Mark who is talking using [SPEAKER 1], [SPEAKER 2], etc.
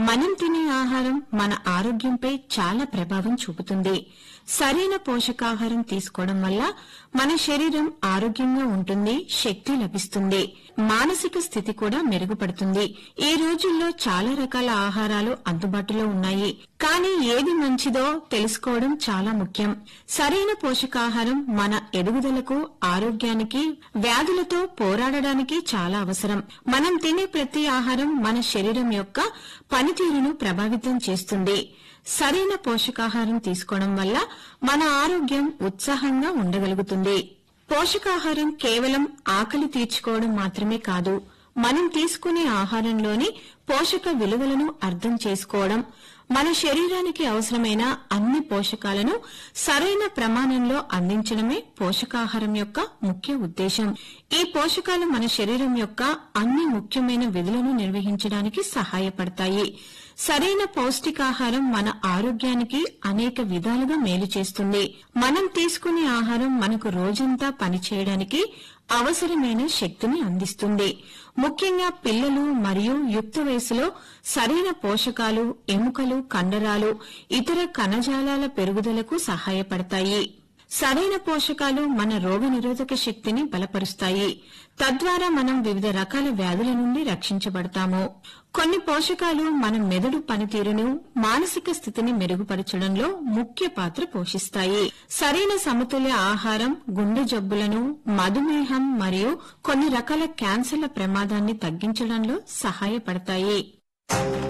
[SPEAKER 1] మనం తినే ఆహారం మన ఆరోగ్యంపై చాలా ప్రభావం చూపుతుంది సరైన పోషకాహారం తీసుకోవడం వల్ల మన శరీరం ఆరోగ్యంగా ఉంటుంది శక్తి లభిస్తుంది మానసిక స్థితి కూడా మెరుగుపడుతుంది ఈ రోజుల్లో చాలా రకాల ఆహారాలు అందుబాటులో ఉన్నాయి కానీ ఏది మంచిదో తెలుసుకోవడం చాలా ముఖ్యం సరైన పోషకాహారం మన ఎదుగుదలకు ఆరోగ్యానికి వ్యాధులతో పోరాడడానికి చాలా అవసరం మనం తినే ప్రతి ఆహారం మన శరీరం యొక్క పనితీరును ప్రభావితం చేస్తుంది సరైన పోషకాహారం తీసుకోవడం వల్ల మన ఆరోగ్యం ఉత్సాహంగా ఉండగలుగుతుంది పోషకాహారం కేవలం ఆకలి తీర్చుకోవడం మాత్రమే కాదు మనం తీసుకునే ఆహారంలోని పోషక విలువలను అర్థం చేసుకోవడం మన శరీరానికి అవసరమైన అన్ని పోషకాలను సరైన ప్రమాణంలో అందించడమే పోషకాహారం యొక్క ముఖ్య ఉద్దేశం ఈ పోషకాలు మన శరీరం యొక్క అన్ని ముఖ్యమైన విధులను నిర్వహించడానికి సహాయపడతాయి సరైన పౌష్టికాహారం మన ఆరోగ్యానికి అనేక విధాలుగా మేలు చేస్తుంది మనం తీసుకునే ఆహారం మనకు రోజంతా పనిచేయడానికి అవసరమైన శక్తిని అందిస్తుంది ముఖ్యంగా పిల్లలు మరియు యుక్త వయసులో సరైన పోషకాలు ఎముకలు కండరాలు ఇతర కణజాలాల పెరుగుదలకు సహాయపడతాయి సరైన పోషకాలు మన రోగనిరోధక శక్తిని బలపరుస్తాయి తద్వారా మనం వివిధ రకాల వ్యాధుల నుండి రక్షించబడతాము కొన్ని పోషకాలు మన మెదడు పనితీరును మానసిక స్థితిని మెరుగుపరచడంలో ముఖ్య పాత్ర పోషిస్తాయి సరైన సమతుల్య ఆహారం గుండె జబ్బులను మధుమేహం మరియు కొన్ని రకాల క్యాన్సర్ల ప్రమాదాన్ని తగ్గించడంలో సహాయపడతాయి